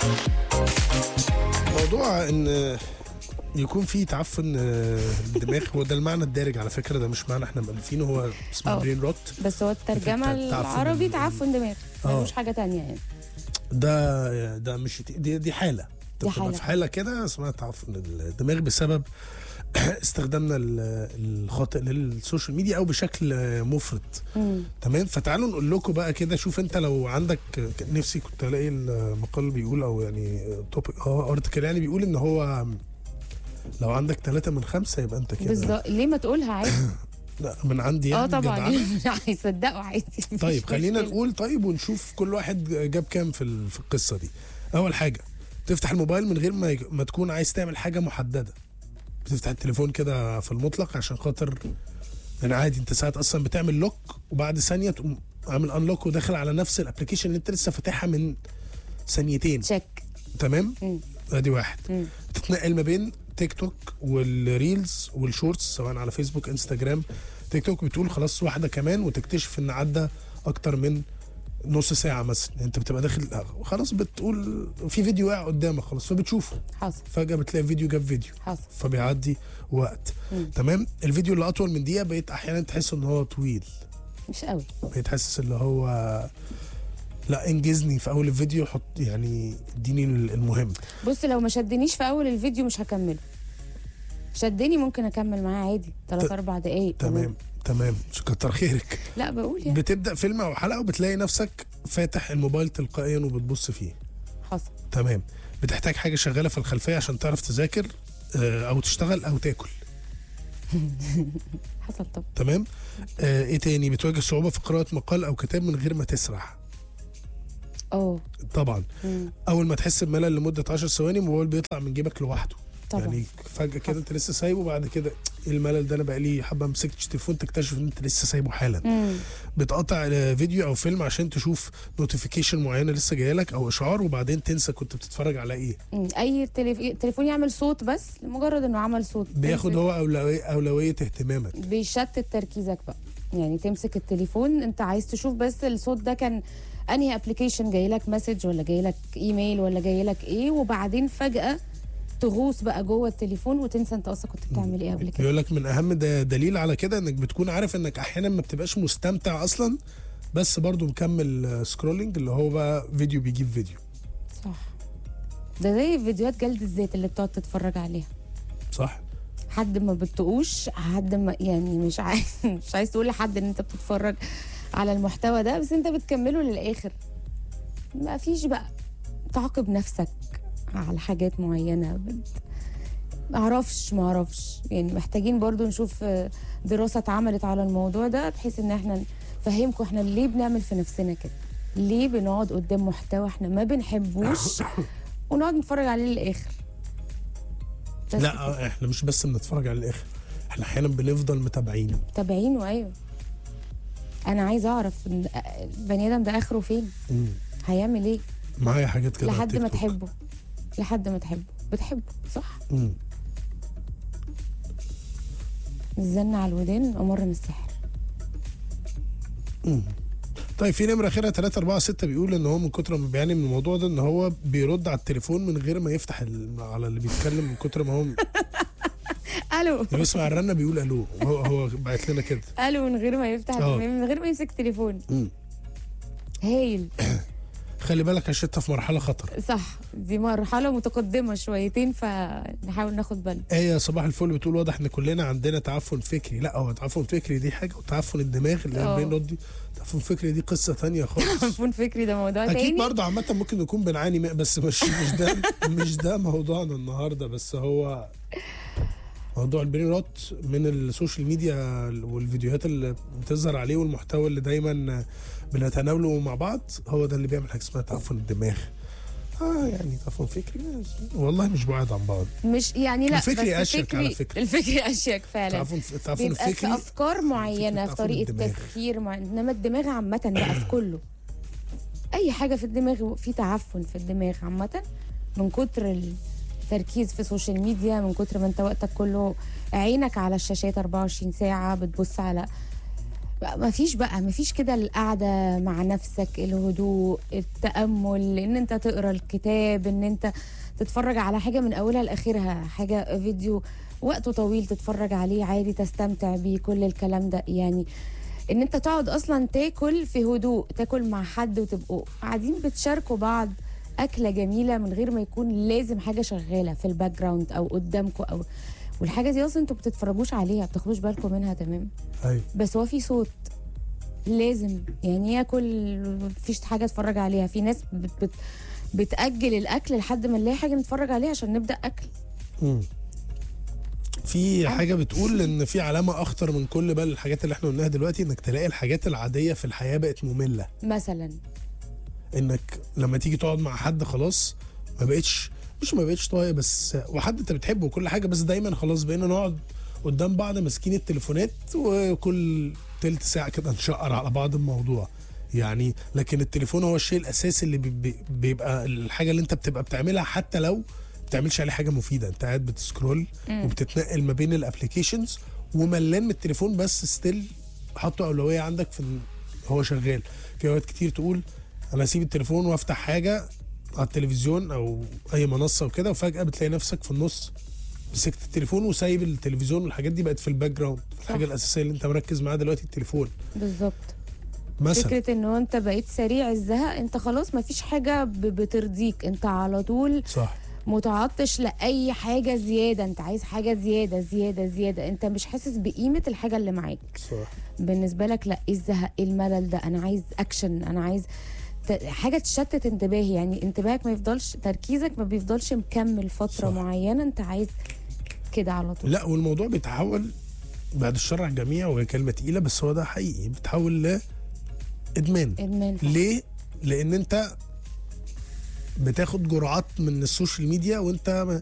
موضوع ان يكون في تعفن الدماغ هو ده المعنى الدارج على فكره ده مش معنى احنا مؤلفينه هو اسمه أه. برين روت بس هو الترجمه بتاع- تعفن العربي ال- تعفن دماغ آه. ملوش حاجه تانية يعني ده ده مش دي, دي حاله دي بتبقى حالة. في حاله كده اسمها تعفن الدماغ بسبب استخدامنا ال- الخاطئ للسوشيال ميديا او بشكل مفرط مم. تمام فتعالوا نقول لكم بقى كده شوف انت لو عندك نفسي كنت الاقي المقال بيقول او يعني توبيك اه ارتكل يعني بيقول ان هو لو عندك ثلاثة من خمسة يبقى انت كده بالظبط ليه ما تقولها عادي لا من عندي اه يعني طبعا جدعنة. هيصدقوا عادي مفيش طيب خلينا مشكلة. نقول طيب ونشوف كل واحد جاب كام في ال- في القصه دي اول حاجه تفتح الموبايل من غير ما يك- ما تكون عايز تعمل حاجه محدده بتفتح التليفون كده في المطلق عشان خاطر يعني عادي انت ساعات اصلا بتعمل لوك وبعد ثانيه تقوم عامل انلوك وداخل على نفس الابلكيشن اللي انت لسه فاتحها من ثانيتين تشيك تمام مم. ادي واحد مم. تتنقل ما بين تيك توك والريلز والشورتس سواء على فيسبوك انستجرام تيك توك بتقول خلاص واحده كمان وتكتشف ان عدى اكتر من نص ساعه مثلا انت بتبقى داخل خلاص بتقول في فيديو واقع قدامك خلاص فبتشوفه حصل فجاه بتلاقي فيديو جاب فيديو حصل فبيعدي وقت مم. تمام الفيديو اللي اطول من دقيقه بقيت احيانا تحس ان هو طويل مش قوي بقيت حاسس اللي هو لا انجزني في اول الفيديو حط يعني اديني المهم بص لو ما شدنيش في اول الفيديو مش هكمله شدني ممكن اكمل معاه عادي 3 4 دقايق تمام تمام كتر خيرك لا بقول يعني بتبدا فيلم او حلقه وبتلاقي نفسك فاتح الموبايل تلقائيا وبتبص فيه حصل تمام بتحتاج حاجه شغاله في الخلفيه عشان تعرف تذاكر آه، او تشتغل او تاكل حصل طب تمام آه ايه تاني بتواجه صعوبه في قراءه مقال او كتاب من غير ما تسرح اه طبعا مم. اول ما تحس بملل لمده 10 ثواني الموبايل بيطلع من جيبك لوحده طبعا يعني فجاه كده انت لسه سايبه بعد كده ايه الملل ده انا بقالي حبه ما مسكتش تليفون تكتشف ان انت لسه سايبه حالا مم. بتقطع آه، فيديو او فيلم عشان تشوف نوتيفيكيشن معينه لسه جايه لك او اشعار وبعدين تنسى كنت بتتفرج على ايه مم. اي تليف... تليفون يعمل صوت بس لمجرد انه عمل صوت بياخد تمسك- هو اولويه اولويه اهتمامك بيشتت تركيزك بقى يعني تمسك التليفون انت عايز تشوف بس الصوت ده كان انهي ابلكيشن جاي لك مسج ولا جاي لك ايميل ولا جاي لك ايه وبعدين فجأة تغوص بقى جوه التليفون وتنسى انت اصلا كنت بتعمل ايه قبل كده بيقول لك من اهم د- دليل على كده انك بتكون عارف انك احيانا ما بتبقاش مستمتع اصلا بس برضو مكمل سكرولنج اللي هو بقى فيديو بيجيب فيديو صح ده زي فيديوهات جلد الزيت اللي بتقعد تتفرج عليها صح حد ما بتقوش حد ما يعني مش عايز مش عايز تقول لحد ان انت بتتفرج على المحتوى ده بس انت بتكمله للاخر ما فيش بقى تعاقب نفسك على حاجات معينه بت... معرفش معرفش يعني محتاجين برضو نشوف آه، دراسه اتعملت على الموضوع ده بحيث ان احنا نفهمكم احنا ليه بنعمل في نفسنا كده ليه بنقعد قدام محتوى احنا ما بنحبوش ونقعد نتفرج عليه للاخر بس كده. لا احنا مش بس بنتفرج على الاخر احنا احيانا بنفضل متابعينه متابعينه ايوه انا عايزه اعرف إن البني ادم ده اخره فين مم. هيعمل ايه معايا حاجات كده على لحد ما التيك توك. تحبه لحد ما تحبه بتحبه صح مم. الزن على الودان امر من السحر طيب في نمره اخرها 3 4 6 بيقول ان هو من كتر ما بيعاني من الموضوع ده ان هو بيرد على التليفون من غير ما يفتح ال- على اللي بيتكلم من كتر ما هو الو بيسمع الرنه بيقول الو هو هو بعت لنا كده الو من غير ما يفتح آه. من غير ما يمسك تليفون مم. هايل خلي بالك عشان انت في مرحله خطر صح دي مرحله متقدمه شويتين فنحاول ناخد بالنا ايه صباح الفل بتقول واضح ان كلنا عندنا تعفن فكري لا هو تعفن فكري دي حاجه وتعفن الدماغ اللي هي آه. البين رد دي تعفن فكري دي قصه تانية خالص تليفون فكري ده موضوع اكيد تاني برضه عامه ممكن نكون بنعاني من- بس مش مش ده مش ده موضوعنا النهارده بس هو موضوع البرين روت من السوشيال ميديا والفيديوهات اللي بتظهر عليه والمحتوى اللي دايما بنتناوله مع بعض هو ده اللي بيعمل حاجه اسمها تعفن الدماغ اه يعني تعفن فكري والله مش بعاد عن بعض مش يعني لا الفكري بس أشيك على فكري- فكرة. الفكري اشيك فعلا تعفن تعفن بيبقى في الفكري افكار معينه في تعفن طريقه الدماغ. تفكير مع... انما الدماغ عامه بقى في كله اي حاجه في الدماغ في تعفن في الدماغ عامه من كتر التركيز في السوشيال ميديا من كتر ما انت وقتك كله عينك على الشاشات 24 ساعه بتبص على ما فيش بقى ما فيش كده القعده مع نفسك الهدوء التامل ان انت تقرا الكتاب ان انت تتفرج على حاجه من اولها لاخرها حاجه فيديو وقته طويل تتفرج عليه عادي تستمتع بيه كل الكلام ده يعني ان انت تقعد اصلا تاكل في هدوء تاكل مع حد وتبقوا قاعدين بتشاركوا بعض اكله جميله من غير ما يكون لازم حاجه شغاله في الباك جراوند او قدامكم او والحاجه دي اصلا انتوا بتتفرجوش عليها بتاخدوش بالكم منها تمام ايوه بس هو في صوت لازم يعني ياكل مفيش حاجه اتفرج عليها في ناس بت بت بتاجل الاكل لحد ما نلاقي حاجه نتفرج عليها عشان نبدا اكل مم. في حاجه بتقول ان في علامه اخطر من كل بقى الحاجات اللي احنا قلناها دلوقتي انك تلاقي الحاجات العاديه في الحياه بقت ممله مثلا انك لما تيجي تقعد مع حد خلاص ما بقتش مش ما بقتش طايق بس وحد انت بتحبه وكل حاجه بس دايما خلاص بقينا نقعد قدام بعض ماسكين التليفونات وكل تلت ساعه كده نشقر على بعض الموضوع يعني لكن التليفون هو الشيء الاساسي اللي بي- بي- بيبقى الحاجه اللي انت بتبقى بتعملها حتى لو ما بتعملش عليه حاجه مفيده انت قاعد بتسكرول وبتتنقل ما بين الابلكيشنز وملان من التليفون بس ستيل حاطه اولويه عندك في إن هو شغال في اوقات كتير تقول انا اسيب التليفون وافتح حاجه على التلفزيون او اي منصه وكده وفجاه بتلاقي نفسك في النص مسكت التليفون وسايب التلفزيون والحاجات دي بقت في الباك جراوند الحاجه الاساسيه اللي انت مركز معاها دلوقتي التليفون بالظبط مثلا فكره ان هو انت بقيت سريع الزهق انت خلاص ما فيش حاجه ب- بترضيك انت على طول صح متعطش لاي حاجه زياده انت عايز حاجه زياده زياده زياده انت مش حاسس بقيمه الحاجه اللي معاك صح بالنسبه لك لا ايه الزهق ايه الملل ده انا عايز اكشن انا عايز ت- حاجه تشتت انتباهي يعني انتباهك ما يفضلش تركيزك ما بيفضلش مكمل فتره صح. معينه انت عايز كده على طول لا والموضوع بيتحول بعد الشر على الجميع وهي كلمه تقيله بس هو ده حقيقي بيتحول ل ادمان ادمان فعلا. ليه؟ لان انت بتاخد جرعات من السوشيال ميديا وانت